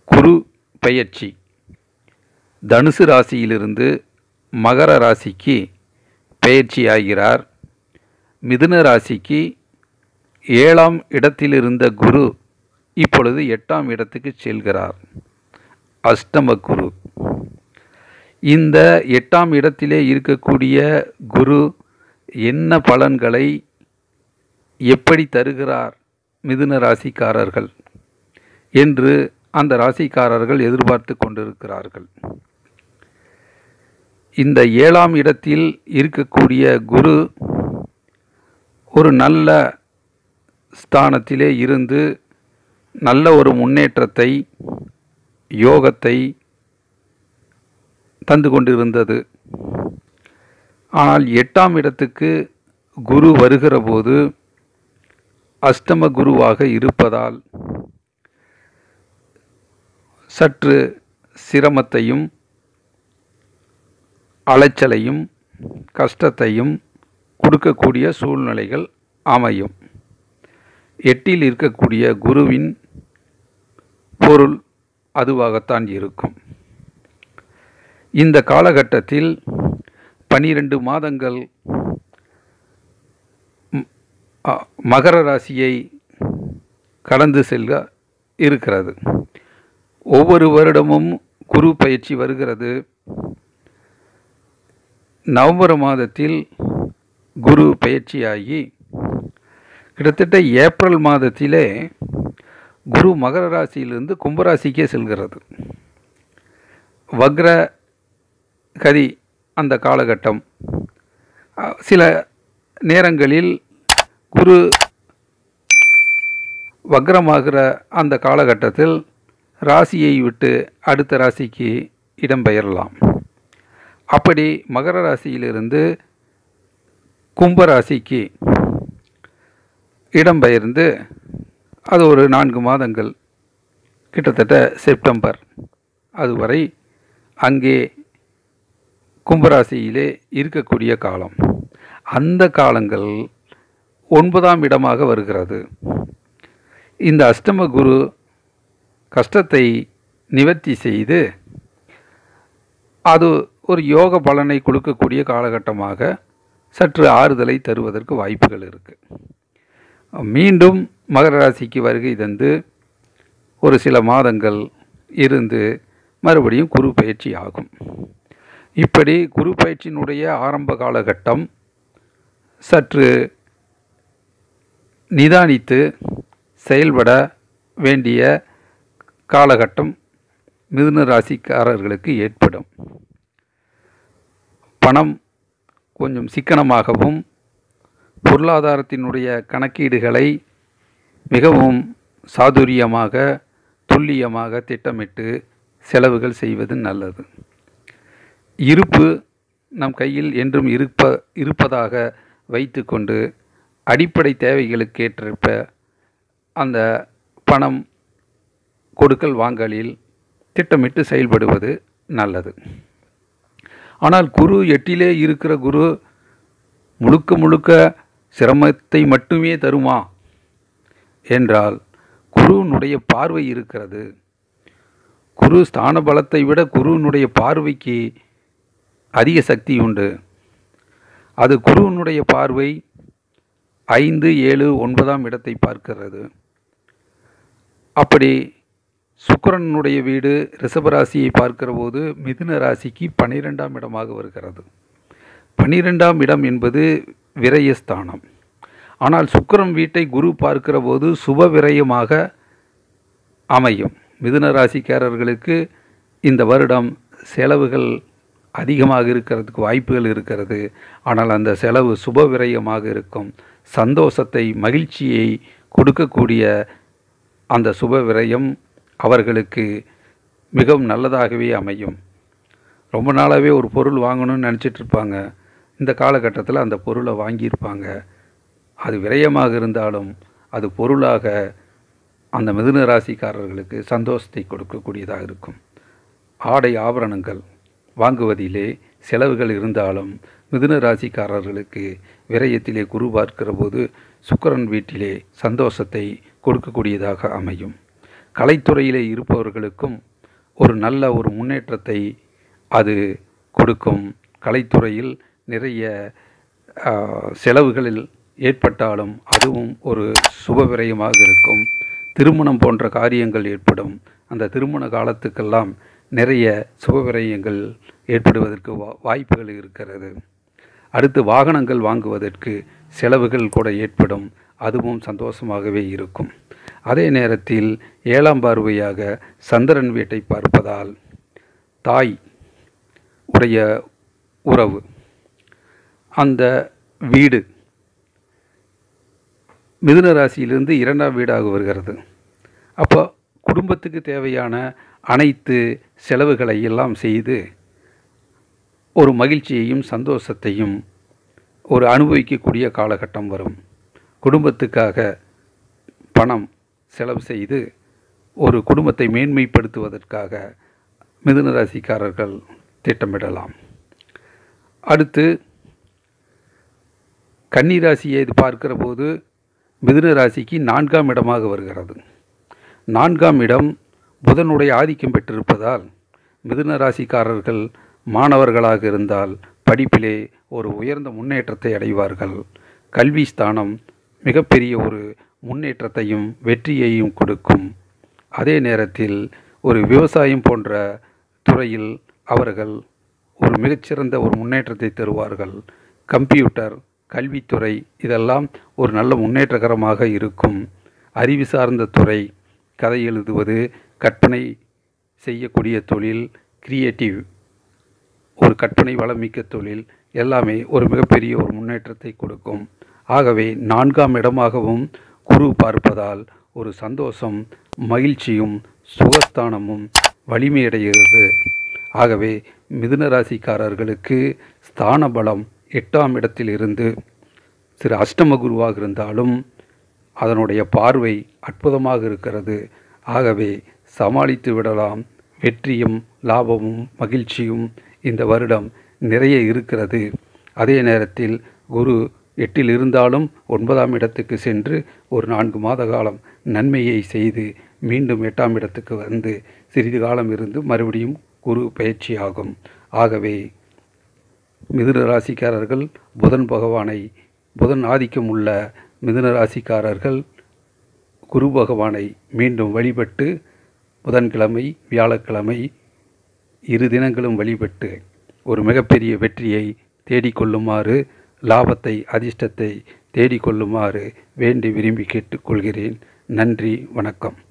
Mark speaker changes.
Speaker 1: குரு பெயர்ச்சி தனுசு ராசியிலிருந்து மகர ராசிக்கு பெயர்ச்சி ஆகிறார் மிதுன ராசிக்கு ஏழாம் இடத்திலிருந்த குரு இப்பொழுது எட்டாம் இடத்துக்கு செல்கிறார் அஷ்டம குரு இந்த எட்டாம் இடத்திலே இருக்கக்கூடிய குரு என்ன பலன்களை எப்படி தருகிறார் மிதுன ராசிக்காரர்கள் என்று அந்த ராசிக்காரர்கள் எதிர்பார்த்து கொண்டிருக்கிறார்கள் இந்த ஏழாம் இடத்தில் இருக்கக்கூடிய குரு ஒரு நல்ல ஸ்தானத்திலே இருந்து நல்ல ஒரு முன்னேற்றத்தை யோகத்தை தந்து கொண்டிருந்தது ஆனால் எட்டாம் இடத்துக்கு குரு வருகிற போது அஷ்டம குருவாக இருப்பதால் சற்று சிரமத்தையும் அலைச்சலையும் கஷ்டத்தையும் கொடுக்கக்கூடிய சூழ்நிலைகள் அமையும் எட்டில் இருக்கக்கூடிய குருவின் பொருள் அதுவாகத்தான் இருக்கும் இந்த காலகட்டத்தில் பனிரெண்டு மாதங்கள் ம், அ, மகர ராசியை கடந்து செல்க இருக்கிறது ஒவ்வொரு வருடமும் குரு பயிற்சி வருகிறது நவம்பர் மாதத்தில் குரு பயிற்சியாகி கிட்டத்தட்ட ஏப்ரல் மாதத்திலே குரு மகர ராசியிலிருந்து கும்பராசிக்கே செல்கிறது வக்ர கதி அந்த காலகட்டம் அ, சில நேரங்களில் குரு வக்ரமாகிற அந்த காலகட்டத்தில் ராசியை விட்டு அடுத்த ராசிக்கு இடம்பெயரலாம் அப்படி மகர ராசியிலிருந்து கும்ப ராசிக்கு இடம்பெயர்ந்து அது ஒரு நான்கு மாதங்கள் கிட்டத்தட்ட செப்டம்பர் அதுவரை அங்கே கும்பராசியிலே இருக்கக்கூடிய காலம் அந்த காலங்கள் ஒன்பதாம் இடமாக வருகிறது இந்த அஷ்டம குரு கஷ்டத்தை நிவர்த்தி செய்து அது ஒரு யோக பலனை கொடுக்கக்கூடிய காலகட்டமாக சற்று ஆறுதலை தருவதற்கு வாய்ப்புகள் இருக்குது மீண்டும் மகர ராசிக்கு வருகை தந்து ஒரு சில மாதங்கள் இருந்து மறுபடியும் குரு பயிற்சி ஆகும் இப்படி குரு பயிற்சியினுடைய ஆரம்ப காலகட்டம் சற்று நிதானித்து செயல்பட வேண்டிய காலகட்டம் மிதுன ராசிக்காரர்களுக்கு ஏற்படும் பணம் கொஞ்சம் சிக்கனமாகவும் பொருளாதாரத்தினுடைய கணக்கீடுகளை மிகவும் சாதுரியமாக துல்லியமாக திட்டமிட்டு செலவுகள் செய்வது நல்லது இருப்பு நம் கையில் என்றும் இருப்ப இருப்பதாக வைத்துக்கொண்டு அடிப்படை தேவைகளுக்கேற்றப்ப அந்த பணம் கொடுக்கல் வாங்கலில் திட்டமிட்டு செயல்படுவது நல்லது ஆனால் குரு எட்டிலே இருக்கிற குரு முழுக்க முழுக்க சிரமத்தை மட்டுமே தருமா என்றால் குருவினுடைய பார்வை இருக்கிறது குரு ஸ்தான பலத்தை விட குருவினுடைய பார்வைக்கு அதிக சக்தி உண்டு அது குருவினுடைய பார்வை ஐந்து ஏழு ஒன்பதாம் இடத்தை பார்க்கிறது அப்படி சுக்கிரனுடைய வீடு ரிஷபராசியை பார்க்கிற போது மிதுன ராசிக்கு பன்னிரெண்டாம் இடமாக வருகிறது பன்னிரெண்டாம் இடம் என்பது விரயஸ்தானம் ஆனால் சுக்கிரன் வீட்டை குரு பார்க்கிற போது சுப விரயமாக அமையும் மிதுன ராசிக்காரர்களுக்கு இந்த வருடம் செலவுகள் அதிகமாக இருக்கிறதுக்கு வாய்ப்புகள் இருக்கிறது ஆனால் அந்த செலவு சுப விரயமாக இருக்கும் சந்தோஷத்தை மகிழ்ச்சியை கொடுக்கக்கூடிய அந்த சுப விரயம் அவர்களுக்கு மிகவும் நல்லதாகவே அமையும் ரொம்ப நாளாகவே ஒரு பொருள் வாங்கணும்னு நினச்சிட்டு இருப்பாங்க இந்த காலகட்டத்தில் அந்த பொருளை வாங்கியிருப்பாங்க அது விரயமாக இருந்தாலும் அது பொருளாக அந்த மிதுன ராசிக்காரர்களுக்கு சந்தோஷத்தை கொடுக்கக்கூடியதாக இருக்கும் ஆடை ஆபரணங்கள் வாங்குவதிலே செலவுகள் இருந்தாலும் மிதுன ராசிக்காரர்களுக்கு விரயத்திலே குரு பார்க்கிற போது சுக்கிரன் வீட்டிலே சந்தோஷத்தை கொடுக்கக்கூடியதாக அமையும் கலைத்துறையிலே இருப்பவர்களுக்கும் ஒரு நல்ல ஒரு முன்னேற்றத்தை அது கொடுக்கும் கலைத்துறையில் நிறைய ஆஹ், செலவுகளில் ஏற்பட்டாலும் அதுவும் ஒரு சுப விரயமாக இருக்கும் திருமணம் போன்ற காரியங்கள் ஏற்படும் அந்த திருமண காலத்துக்கெல்லாம் நிறைய சுப விரயங்கள் ஏற்படுவதற்கு வா- வாய்ப்புகள் இருக்கிறது அடுத்து வாகனங்கள் வாங்குவதற்கு செலவுகள் கூட ஏற்படும் அதுவும் சந்தோஷமாகவே இருக்கும் அதே நேரத்தில் ஏழாம் பார்வையாக சந்திரன் வீட்டை பார்ப்பதால் தாய் உடைய உறவு அந்த வீடு மிதுன ராசியிலிருந்து இரண்டாம் வீடாக வருகிறது அப்போ குடும்பத்துக்கு தேவையான அனைத்து செலவுகளை எல்லாம் செய்து ஒரு மகிழ்ச்சியையும் சந்தோஷத்தையும் ஒரு அனுபவிக்கக்கூடிய காலகட்டம் வரும் குடும்பத்துக்காக பணம் செலவு செய்து ஒரு குடும்பத்தை மேன்மைப்படுத்துவதற்காக மிதுன ராசிக்காரர்கள் திட்டமிடலாம் அடுத்து கன்னி ராசியை இது பார்க்கிற போது மிதுன ராசிக்கு நான்காம் இடமாக வருகிறது நான்காம் இடம் புதனுடைய ஆதிக்கம் பெற்றிருப்பதால் மிதுன ராசிக்காரர்கள் மாணவர்களாக இருந்தால் படிப்பிலே ஒரு உயர்ந்த முன்னேற்றத்தை அடைவார்கள் கல்வி ஸ்தானம் மிகப்பெரிய ஒரு முன்னேற்றத்தையும் வெற்றியையும் கொடுக்கும் அதே நேரத்தில் ஒரு விவசாயம் போன்ற துறையில் அவர்கள் ஒரு மிகச்சிறந்த ஒரு முன்னேற்றத்தை தருவார்கள் கம்ப்யூட்டர் கல்வித்துறை இதெல்லாம் ஒரு நல்ல முன்னேற்றகரமாக இருக்கும் அறிவு சார்ந்த துறை கதை எழுதுவது கற்பனை செய்யக்கூடிய தொழில் கிரியேட்டிவ் ஒரு கற்பனை வளமிக்க தொழில் எல்லாமே ஒரு மிகப்பெரிய ஒரு முன்னேற்றத்தை கொடுக்கும் ஆகவே நான்காம் இடமாகவும் குரு பார்ப்பதால் ஒரு சந்தோஷம் மகிழ்ச்சியும் சுகஸ்தானமும் வலிமையடைகிறது ஆகவே மிதுன ராசிக்காரர்களுக்கு ஸ்தான பலம் எட்டாம் இடத்தில் இருந்து சிறு அஷ்டம குருவாக இருந்தாலும் அதனுடைய பார்வை அற்புதமாக இருக்கிறது ஆகவே சமாளித்து விடலாம் வெற்றியும் லாபமும் மகிழ்ச்சியும் இந்த வருடம் நிறைய இருக்கிறது அதே நேரத்தில் குரு எட்டில் இருந்தாலும் ஒன்பதாம் இடத்துக்கு சென்று ஒரு நான்கு மாத காலம் நன்மையை செய்து மீண்டும் எட்டாம் இடத்துக்கு வந்து சிறிது காலம் இருந்து மறுபடியும் குரு பயிற்சியாகும் ஆகவே மிதுன ராசிக்காரர்கள் புதன் பகவானை புதன் ஆதிக்கம் உள்ள மிதுன ராசிக்காரர்கள் குரு பகவானை மீண்டும் வழிபட்டு புதன்கிழமை வியாழக்கிழமை இரு தினங்களும் வழிபட்டு ஒரு மிகப்பெரிய வெற்றியை தேடிக்கொள்ளுமாறு லாபத்தை அதிர்ஷ்டத்தை தேடிக்கொள்ளுமாறு வேண்டி விரும்பி கேட்டுக்கொள்கிறேன் நன்றி வணக்கம்